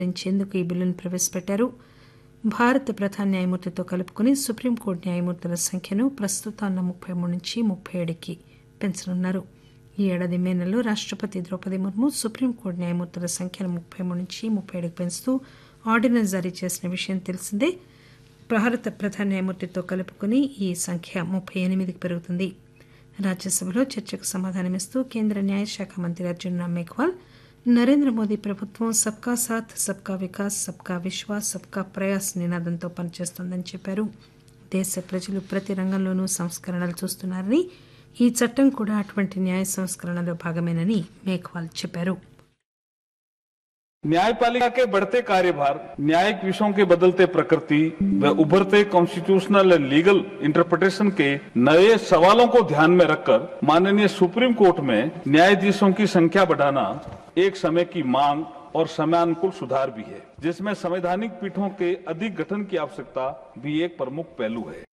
పరిష్కరించేందుకు ఈ బిల్లును ప్రవేశపెట్టారు భారత ప్రధాన న్యాయమూర్తితో కలుపుకుని సుప్రీంకోర్టు న్యాయమూర్తుల సంఖ్యను ప్రస్తుతం ఉన్న ముప్పై మూడు నుంచి ముప్పై ఏడుకి పెంచనున్నారు ఈ ఏడాది మే నెలలో రాష్టపతి ద్రౌపది ముర్ము సుప్రీంకోర్టు న్యాయమూర్తుల సంఖ్యను ముప్పై మూడు నుంచి ముప్పై ఏడుకి పెంచుతూ ఆర్డినెన్స్ జారీ చేసిన విషయం తెలిసిందే భారత ప్రధాన న్యాయమూర్తితో కలుపుకుని ఈ సంఖ్య ముప్పై ఎనిమిదికి పెరుగుతుంది రాజ్యసభలో చర్చకు సమాధానమిస్తూ కేంద్ర న్యాయశాఖ మంత్రి అర్జున్ రామ్ మేఘ్వాల్ నరేంద్ర మోదీ ప్రభుత్వం సబ్కా సాథ్ సబ్కా వికాస్ సబ్కా విశ్వాస్ సబ్కా ప్రయాస్ నినాదంతో పనిచేస్తోందని చెప్పారు దేశ ప్రజలు ప్రతి రంగంలోనూ సంస్కరణలు చూస్తున్నారని ఈ చట్టం కూడా అటువంటి న్యాయ సంస్కరణలో భాగమేనని మేఘ్వాల్ చెప్పారు न्यायपालिका के बढ़ते कार्यभार न्यायिक विषयों की बदलते प्रकृति व उभरते कॉन्स्टिट्यूशनल एंड लीगल इंटरप्रिटेशन के नए सवालों को ध्यान में रखकर माननीय सुप्रीम कोर्ट में न्यायाधीशों की संख्या बढ़ाना एक समय की मांग और समयानुकूल सुधार भी है जिसमें संवैधानिक पीठों के अधिक गठन की आवश्यकता भी एक प्रमुख पहलू है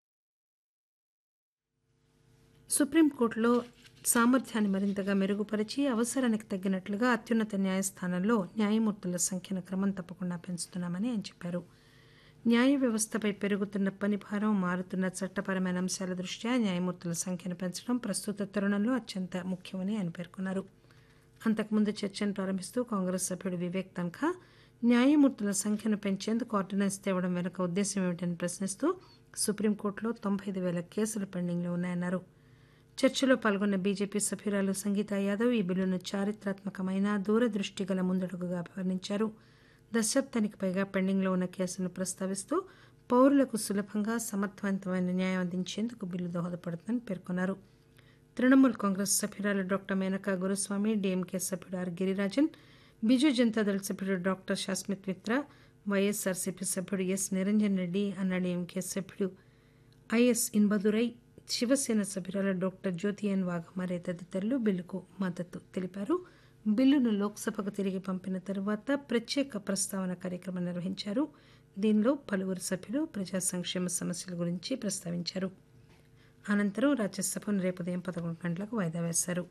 సుప్రీంకోర్టులో సామర్థ్యాన్ని మరింతగా మెరుగుపరిచి అవసరానికి తగ్గినట్లుగా అత్యున్నత న్యాయస్థానంలో న్యాయమూర్తుల సంఖ్యను క్రమం తప్పకుండా పెంచుతున్నామని ఆయన చెప్పారు న్యాయ వ్యవస్థపై పెరుగుతున్న పనిభారం మారుతున్న చట్టపరమైన అంశాల దృష్ట్యా న్యాయమూర్తుల సంఖ్యను పెంచడం ప్రస్తుత తరుణంలో అత్యంత ముఖ్యమని ఆయన పేర్కొన్నారు అంతకుముందు చర్చను ప్రారంభిస్తూ కాంగ్రెస్ సభ్యుడు వివేక్ తన్ఖా న్యాయమూర్తుల సంఖ్యను పెంచేందుకు ఆర్డినెన్స్ తేవడం వెనుక ఉద్దేశం ఏమిటని ప్రశ్నిస్తూ సుప్రీంకోర్టులో తొంభై ఐదు వేల కేసులు పెండింగ్లో ఉన్నాయన్నారు చర్చలో పాల్గొన్న బీజేపీ సభ్యురాలు సంగీతా యాదవ్ ఈ బిల్లును చారిత్రాత్మకమైన దూరదృష్టి గల ముందడుగుగా అభివర్ణించారు దశాబ్దానికి పైగా పెండింగ్లో ఉన్న కేసులను ప్రస్తావిస్తూ పౌరులకు సులభంగా సమర్థవంతమైన న్యాయం అందించేందుకు బిల్లు దోహదపడుతుందని పేర్కొన్నారు తృణమూల్ కాంగ్రెస్ సభ్యురాలు డాక్టర్ మేనకా గురుస్వామి డీఎంకే సభ్యుడు ఆర్ గిరిరాజన్ బిజు జనతాదళ సభ్యుడు డాక్టర్ శాస్మిత్ మిత్రా వైఎస్ఆర్సీపీ సభ్యుడు ఎస్ నిరంజన్ రెడ్డి అన్నాడీఎంకే సభ్యుడు ఐఎస్ ఇన్బదురై శివసేన సభ్యురాలు డాక్టర్ జ్యోతి ఎన్ వాఘమారే తదితరులు బిల్లుకు మద్దతు తెలిపారు బిల్లును లోక్సభకు తిరిగి పంపిన తర్వాత ప్రత్యేక ప్రస్తావన కార్యక్రమం నిర్వహించారు దీనిలో పలువురు సభ్యులు ప్రజా సంక్షేమ సమస్యల గురించి ప్రస్తావించారు అనంతరం రాజ్యసభను రేపు ఉదయం పదకొండు గంటలకు వాయిదా వేశారు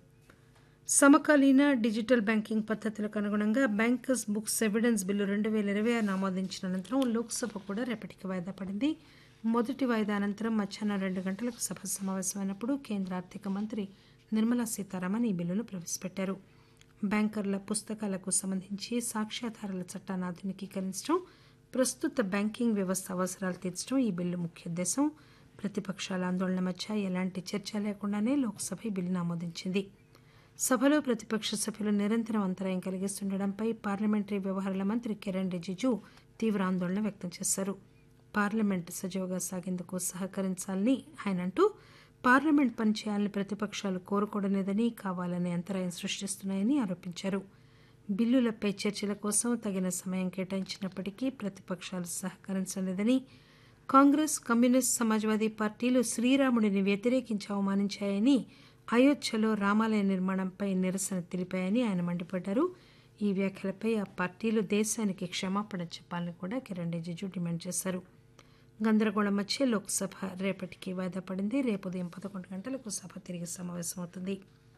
సమకాలీన డిజిటల్ బ్యాంకింగ్ పద్ధతులకు అనుగుణంగా బ్యాంకర్స్ బుక్స్ ఎవిడెన్స్ బిల్లు రెండు వేల ఇరవై ఆరు ఆమోదించిన అనంతరం లోక్సభ కూడా రేపటికి వాయిదా పడింది మొదటి వాయిదా అనంతరం మధ్యాహ్నం రెండు గంటలకు సభ సమావేశమైనప్పుడు కేంద్ర ఆర్థిక మంత్రి నిర్మలా సీతారామన్ ఈ బిల్లును ప్రవేశపెట్టారు బ్యాంకర్ల పుస్తకాలకు సంబంధించి సాక్ష్యాధారాల చట్టాన్ని ఆధునికీకరించడం ప్రస్తుత బ్యాంకింగ్ వ్యవస్థ అవసరాలు తీర్చడం ఈ బిల్లు ముఖ్య ఉద్దేశం ప్రతిపక్షాల ఆందోళన మధ్య ఎలాంటి చర్చ లేకుండానే లోక్సభ ఈ బిల్లును ఆమోదించింది సభలో ప్రతిపక్ష సభ్యులు నిరంతరం అంతరాయం కలిగిస్తుండటంపై పార్లమెంటరీ వ్యవహారాల మంత్రి కిరణ్ రిజిజు తీవ్ర ఆందోళన వ్యక్తం చేశారు పార్లమెంట్ సజావుగా సాగేందుకు సహకరించాలని ఆయన అంటూ పార్లమెంట్ పనిచేయాలని ప్రతిపక్షాలు కోరుకోవడలేదని కావాలని అంతరాయం సృష్టిస్తున్నాయని ఆరోపించారు బిల్లులపై చర్చల కోసం తగిన సమయం కేటాయించినప్పటికీ ప్రతిపక్షాలు సహకరించలేదని కాంగ్రెస్ కమ్యూనిస్ట్ సమాజ్వాదీ పార్టీలు శ్రీరాముడిని వ్యతిరేకించి అవమానించాయని అయోధ్యలో రామాలయ నిర్మాణంపై నిరసన తెలిపాయని ఆయన మండిపడ్డారు ఈ వ్యాఖ్యలపై ఆ పార్టీలు దేశానికి క్షమాపణ చెప్పాలని కూడా కిరణ్ రిజిజు డిమాండ్ చేశారు గందరగోళం మధ్య లోక్సభ రేపటికి వాయిదా పడింది రేపు ఉదయం పదకొండు గంటలకు సభ తిరిగి సమావేశమవుతుంది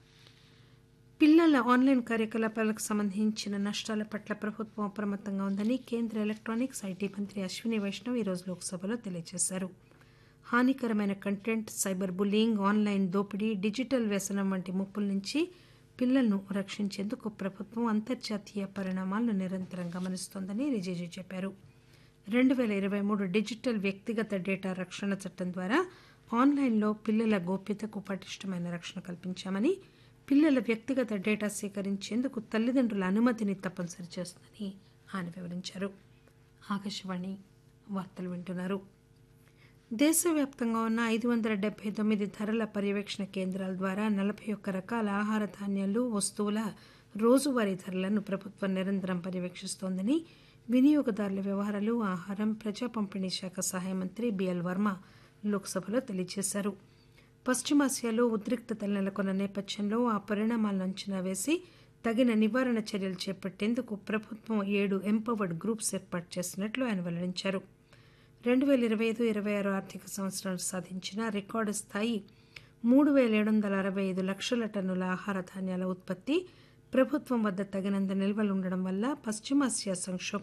పిల్లల ఆన్లైన్ కార్యకలాపాలకు సంబంధించిన నష్టాల పట్ల ప్రభుత్వం అప్రమత్తంగా ఉందని కేంద్ర ఎలక్ట్రానిక్స్ ఐటీ మంత్రి అశ్విని వైష్ణవ్ ఈరోజు లోక్సభలో తెలియజేశారు హానికరమైన కంటెంట్ సైబర్ బుల్లింగ్ ఆన్లైన్ దోపిడీ డిజిటల్ వ్యసనం వంటి ముప్పుల నుంచి పిల్లలను రక్షించేందుకు ప్రభుత్వం అంతర్జాతీయ పరిణామాలను నిరంతరం గమనిస్తోందని రిజిజు చెప్పారు రెండు వేల ఇరవై మూడు డిజిటల్ వ్యక్తిగత డేటా రక్షణ చట్టం ద్వారా ఆన్లైన్లో పిల్లల గోప్యతకు పటిష్టమైన రక్షణ కల్పించామని పిల్లల వ్యక్తిగత డేటా సేకరించేందుకు తల్లిదండ్రుల అనుమతిని తప్పనిసరి చేస్తుందని ఆయన వివరించారు ఆకాశవాణి వార్తలు వింటున్నారు దేశవ్యాప్తంగా ఉన్న ఐదు వందల డెబ్బై తొమ్మిది ధరల పర్యవేక్షణ కేంద్రాల ద్వారా నలభై ఒక్క రకాల ఆహార ధాన్యాలు వస్తువుల రోజువారీ ధరలను ప్రభుత్వం నిరంతరం పర్యవేక్షిస్తోందని వినియోగదారుల వ్యవహారాలు ఆహారం ప్రజా పంపిణీ శాఖ సహాయ మంత్రి బిఎల్ వర్మ లోక్సభలో తెలియజేశారు పశ్చిమాసియాలో ఉద్రిక్తతలు నెలకొన్న నేపథ్యంలో ఆ పరిణామాలను అంచనా వేసి తగిన నివారణ చర్యలు చేపట్టేందుకు ప్రభుత్వం ఏడు ఎంపవర్డ్ గ్రూప్స్ ఏర్పాటు చేసినట్లు ఆయన వెల్లడించారు రెండు వేల ఇరవై ఐదు ఇరవై ఆరు ఆర్థిక సంవత్సరం సాధించిన రికార్డు స్థాయి మూడు వేల ఏడు వందల అరవై ఐదు లక్షల టన్నుల ఆహార ధాన్యాల ఉత్పత్తి ప్రభుత్వం వద్ద తగినంత నిల్వలు ఉండడం వల్ల పశ్చిమాసియా సంక్షోభ